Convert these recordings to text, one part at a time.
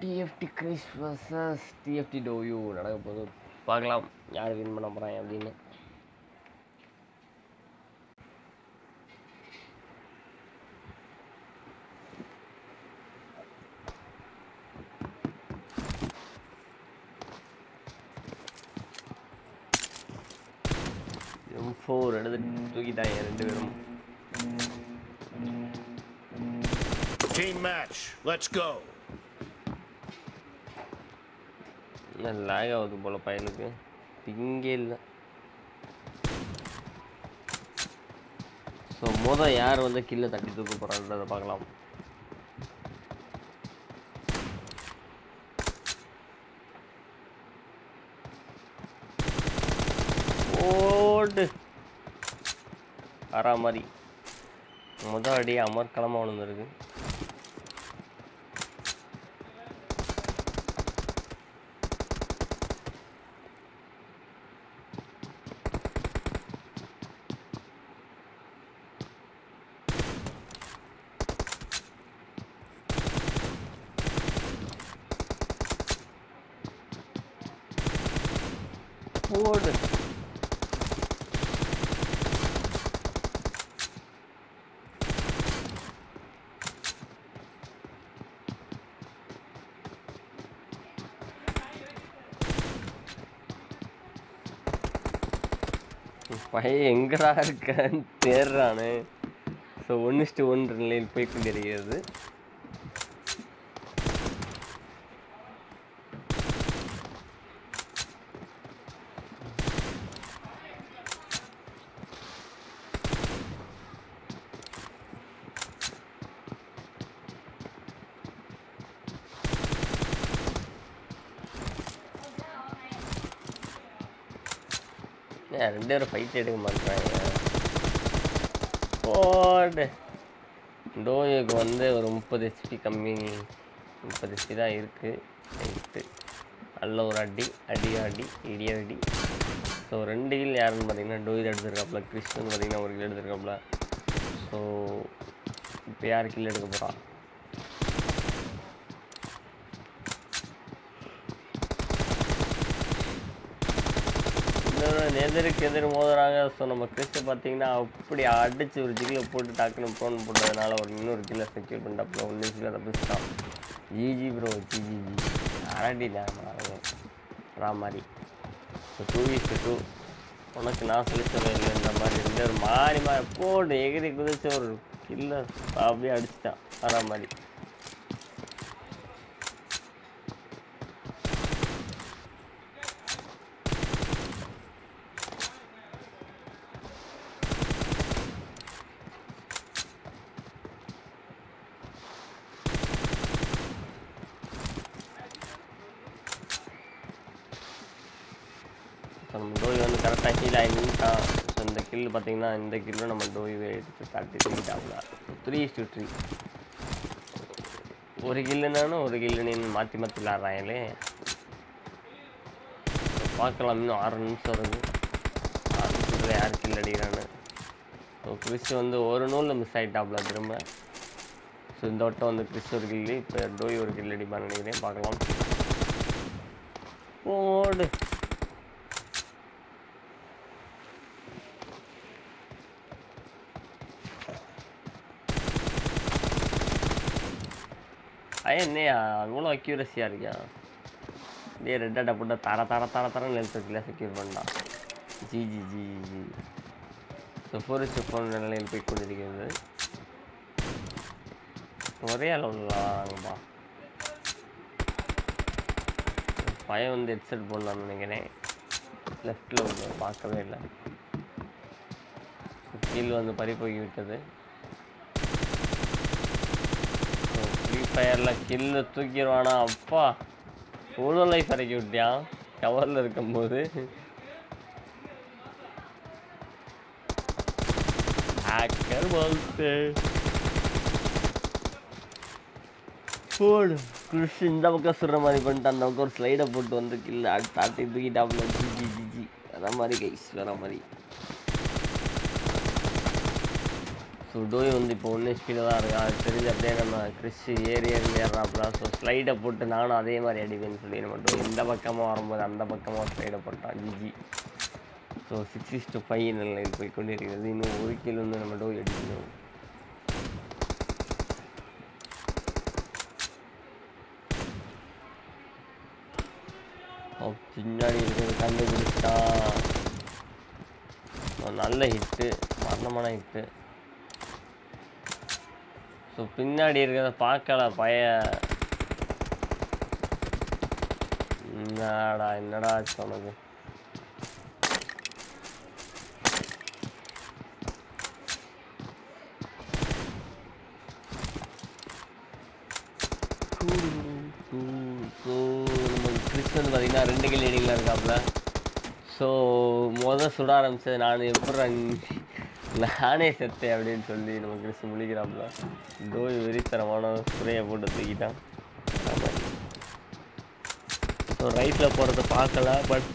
TFT Chris versus TFT டோயூ நடக்க போகுது பார்க்கலாம் யார் வின் பண்ண போகிறாங்க அப்படின்னு எம் ஃபோர் எடுத்து தூக்கிட்டாங்க ரெண்டு பேரும் Team match. Let's go. Lakh ஆகுது போல பையனுக்கு இங்கே இல்லை ஸோ முத யார் வந்து கில்லை தட்டி தூக்க போகிறான்றதை பார்க்கலாம் ஓடு அரா மாதிரி முத அடி அமர்க்களமாக விழுந்துருக்கு ஓடு பையன் எங்கடா இருக்கான்னு தேடுறானு ஸோ ஒன்றுஸ்ட்டு ஒன்று நிலையில் போய் கொண்டிருக்கிறது ஏன் ரெண்டு பேரும் ஃபைட் எடுக்க மாட்டாங்க ஓடு டோயோக்கு வந்து ஒரு முப்பது ஹெச்பி கம்மி முப்பது ஹெச்பி தான் இருக்குது ரைட்டு நல்ல ஒரு அடி அடி அடி இடி அடி ஸோ ரெண்டு கில் யாருன்னு பார்த்தீங்கன்னா டோயில் எடுத்திருக்காப்புல கிறிஸ்டன் பார்த்தீங்கன்னா ஒரு கில் எடுத்திருக்காப்புல ஸோ இப்போ யார் கில் எடுக்க போகிறா இன்னொரு எதிருக்கு எதிர் மோதுறாங்க ஸோ நம்ம கிறிஸ்து பார்த்தீங்கன்னா அப்படி அடிச்சு ஒரு ஜிகில போட்டு டக்குன்னு ப்ரோன் போட்டதுனால ஒரு இன்னொரு கில்ல செக்யூர் பண்ணிட்டாப்புல ஒன்று கிலோ தப்பிச்சிட்டான் ஜிஜி ப்ரோ ஜிஜி ஜி அரடி நான் மாதிரி ஸோ டூ வீஸ் டூ உனக்கு நான் சொல்லிச்சவே இல்லைன்ற மாதிரி ரெண்டு ஒரு மாறி மாறி போட்டு எகிரி குதிச்சு ஒரு கில்ல அப்படியே அடிச்சிட்டான் வரா மாதிரி ஸோ நம்ம டோய் வந்து கரெக்டாக ஹீல் ஆகி நின்ட்டான் ஸோ இந்த கில் பார்த்தீங்கன்னா இந்த கில்லும் நம்ம டோய் எடுத்து தட்டி தூக்கிட்டாங்களா த்ரீ டு த்ரீ ஒரு கில்லுனாலும் ஒரு கில்லு நீ மாற்றி மாற்றி விளாட்றாங்களே பார்க்கலாம் இன்னும் ஆறு நிமிஷம் இருக்குது ஆறு நிமிஷத்தில் யார் கில் அடிக்கிறான்னு ஸோ கிறிஸ் வந்து ஒரு நூலில் மிஸ் ஆகிட்டாப்ல திரும்ப ஸோ இந்த வட்டம் வந்து கிறிஸ் ஒரு கில்லு இப்போ டோய் ஒரு கில் அடிப்பான்னு நினைக்கிறேன் பார்க்கலாம் ஓடு ஐயா என்னையா அவ்வளோ அக்யூரஸியாக இருக்கியா அப்படியே ரெட் அட்டை போட்டு தர தர தர தரன்னு எழுத்துக்கில செக்யூர் பண்ணான் G G G G so four is to four நிலையில் போய் கொண்டிருக்கிறது ஒரே அளவுலாங்கப்பா பையன் வந்து ஹெட்செட் போடலாம்னு நினைக்கிறேன் லெஃப்டில் வந்து பார்க்கவே இல்லை கீழ் வந்து பறி போய் விட்டது ஃப்ரீ ஃபயரில் கில்லு தூக்கிடுவானா அப்பா இவ்வளோ லைஃப் இறக்கி விட்டியான் கவரில் இருக்கும்போது ஹேக்கர் வாழ்த்து போடு கிறிஸ் இந்த பக்கம் சுடுற மாதிரி பண்ணிட்டு அந்த பக்கம் ஒரு ஸ்லைடை போட்டு வந்து கில்ல தாட்டி தூக்கிட்டாப்புல ஜி ஜி ஜி ஜி அதான் மாதிரி கைஸ் வேற மாதிரி ஸோ டோய் வந்து இப்போ ஒன்று ஸ்பீடில் தான் இருக்கா அது தெரிஞ்சு அப்படியே நம்ம கிறிஸ் ஏறி ஏறி ஏறாப்ல ஸோ ஸ்லைடை போட்டு நானும் அதே மாதிரி அடிப்பேன்னு சொல்லி நம்ம டோய் இந்த பக்கமாக வரும்போது அந்த பக்கமாக ஸ்லைடை போட்டான் GG so six is to five நிலையில் போய் கொண்டிருக்கிறது இன்னும் ஒரு கிலோ வந்து நம்ம டோய் அடிக்கணும் அவன் பின்னாடி இருக்கிறது கண்டுபிடிச்சிட்டான் அவன் நல்ல ஹிட்டு மரணமான ஹிட்டு ஸோ பின்னாடி இருக்கிறத பார்க்கல பய என்னடா என்னடா ஆச்சு உனக்கு ஸோ நம்ம கிறிஸ் வந்து பார்த்தீங்கன்னா ரெண்டு கில் லீடிங்கில் இருக்காப்புல ஸோ முத சுட ஆரம்பிச்சது நான் எப்படி நானே செத்தேன் அப்படின்னு சொல்லி நம்ம கிறிஸ் முழிக்கிறாப்புல டோய் வெறித்தனமான ஸ்ப்ரேயை போட்டு தூக்கிட்டான் ஸோ ரைட்டில் போகிறத பார்க்கல பட்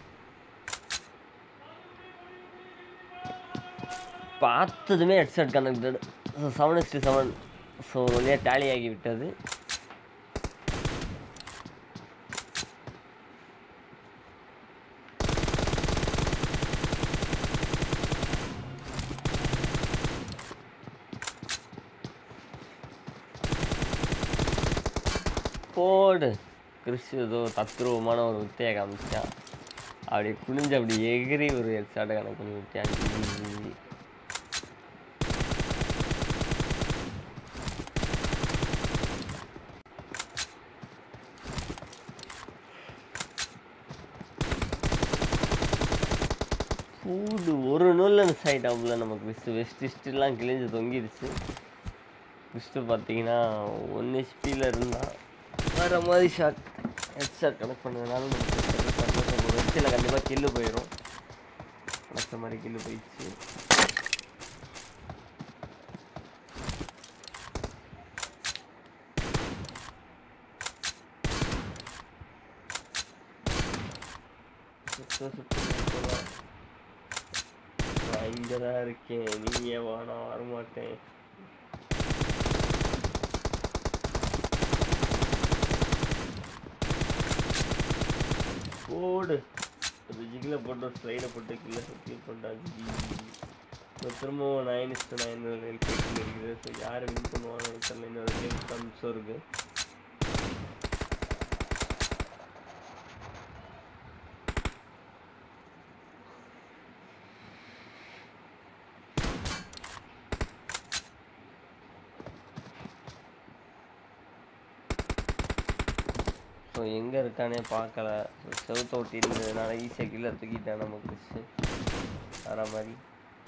பார்த்ததுமே headset connected so seven is to seven so வழியாக டேலி ஆகி விட்டது போடு கிறிஸ் ஏதோ தத்ரூபமான ஒரு வித்தையை காமிச்சான் அப்படி குனிஞ்சு அப்படி எகிரி ஒரு ஹெட்ஷாட்டை கணக்கு பண்ணி விட்டான் ஜிஜி. சூடு ஒரு நூலில் மிஸ் ஆகிட்டாப்புல நம்ம கிறிஸ்து வெஸ்ட் இஸ்டெல்லாம் கிழிஞ்சு தொங்கிடுச்சு கிறிஸ்து பார்த்தீங்கன்னா ஒன் ஹெச்பியில் இருந்தான் வேறு மாதிரி ஷாட் ஹெட் ஷாட் கனெக்ட் பண்ணதுனால நம்ம கிறிஸ்து சந்தோஷம் ஒரு ஹெச்சில் கண்டிப்பாக கில்லு போயிடும் கனெக்ட் மாதிரி கில்லு போயிடுச்சு சுத்த சுத்த சுத்தமா. நான் இங்கே தான் இருக்கேன் நீங்க வா நான் வரமாட்டேன் போடு ஒரு ஜிகில் போட்டு ஒரு ஸ்லைடை போட்டு கீழே சுற்றி போட்டாச்சு ஸோ திரும்பவும் நைன் இஸ்டு நைன் போயிட்டு இருக்குது ஸோ யார் வின் பண்ணுவாங்க தெரியல இன்னொரு கேம் கம்ஸும் இருக்குது ஸோ எங்கே இருக்கானே பார்க்கல ஸோ செவுத்த ஒட்டி இருந்ததுனால ஈஸியாக கீழே தூக்கிட்டேன் நம்ம கிறிஸ்து வர மாதிரி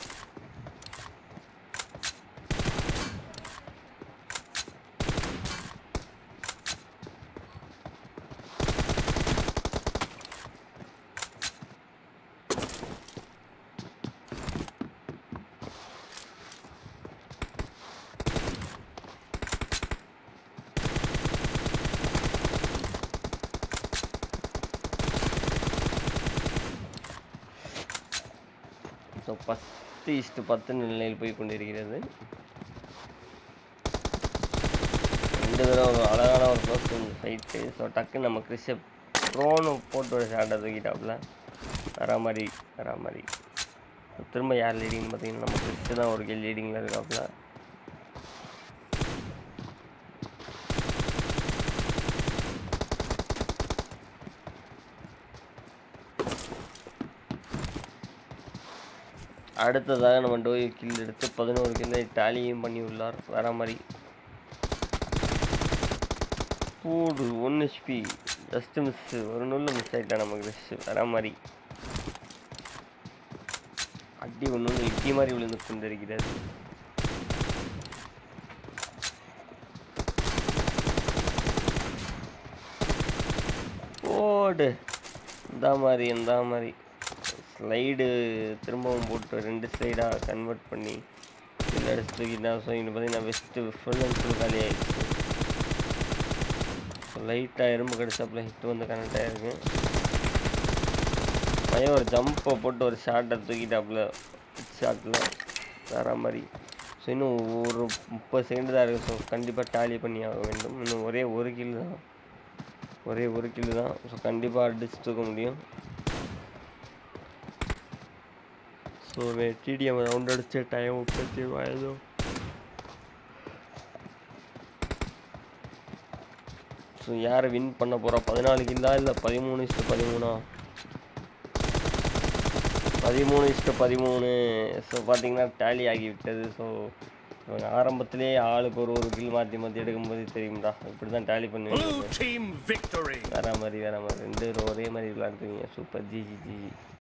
ஸோ பத்து இஷ்டு பத்து நிலையில் போய் கொண்டிருக்கிறது ரெண்டு தடவை ஒரு அழகான ஒரு க்ளோஸ் ஃபைட்டு ஸோ டக்குன்னு நம்ம கிறிஸ்ட ப்ரோனு போட்டு ஒரு ஷாட்டை தூக்கிட்டாப்புல வரா மாதிரி வரா மாதிரி So, திரும்ப யார் லீடிங்னு பார்த்தீங்கன்னா நம்ம கிறிஸ்டு தான் ஒரு கேள் லீடிங்கில் இருக்காப்புல அடுத்ததாக நம்ம டோய் கில் எடுத்து பதினோரு கில்லை டாலியும் பண்ணி உள்ளார் வர மாதிரி போடு ஒன் ஹெச்பி ஜஸ்ட் மிஸ் ஒரு நுள்ள மிஸ் ஆகிட்டா நமக்கு ஜஸ்ட் வர மாதிரி அடி ஒன்று இட்டி மாதிரி விழுந்து கொண்டிருக்கிறது போடு இந்த மாதிரி இந்த மாதிரி ஸ்லைடு திரும்பவும் போட்டு ரெண்டு ஸ்லைடாக கன்வெர்ட் பண்ணி இதில் அடிச்சு தூக்கிட்டான் ஸோ இங்கே பார்த்தீங்கன்னா வெஸ்ட்டு ஃபுல் அண்ட் ஃபுல் காலி ஆயிடுச்சு ஸோ லைட்டாக எறும்பு கடிச்சாப்புல ஹிட் வந்து கனெக்ட் ஆகிருக்கு பையன் ஒரு ஜம்பை போட்டு ஒரு ஷாட்டை தூக்கிட்டாப்புல ஷாட்டில் வேற மாதிரி ஸோ இன்னும் ஒரு முப்பது செகண்ட் தான் இருக்குது ஸோ கண்டிப்பாக டேலி பண்ணி ஆக வேண்டும் இன்னும் ஒரே ஒரு கில் தான் ஒரே ஒரு கில் தான் ஸோ கண்டிப்பாக அடிச்சு தூக்க முடியும் ஸோ டிடிஎம் ரவுண்ட் அடிச்ச டைம் முப்பத்தி ஆயிரம் ஸோ யார் வின் பண்ண போகிறா பதினாலு கில்லா இல்லை பதிமூணு இஷ்டு பதிமூணா பதிமூணு இஷ்டு பதிமூணு ஸோ பார்த்தீங்கன்னா டேலி ஆகிவிட்டது ஸோ இவங்க ஆரம்பத்திலே ஆளுக்கு ஒரு ஒரு கில் மாற்றி மாற்றி எடுக்கும்போது தெரியும்டா இப்படி தான் டேலி பண்ணுவீங்க Blue team victory. வேற மாதிரி வேற மாதிரி ரெண்டு பேரும் ஒரே மாதிரி விளாண்டுருவீங்க சூப்பர் ஜிஜி ஜிஜி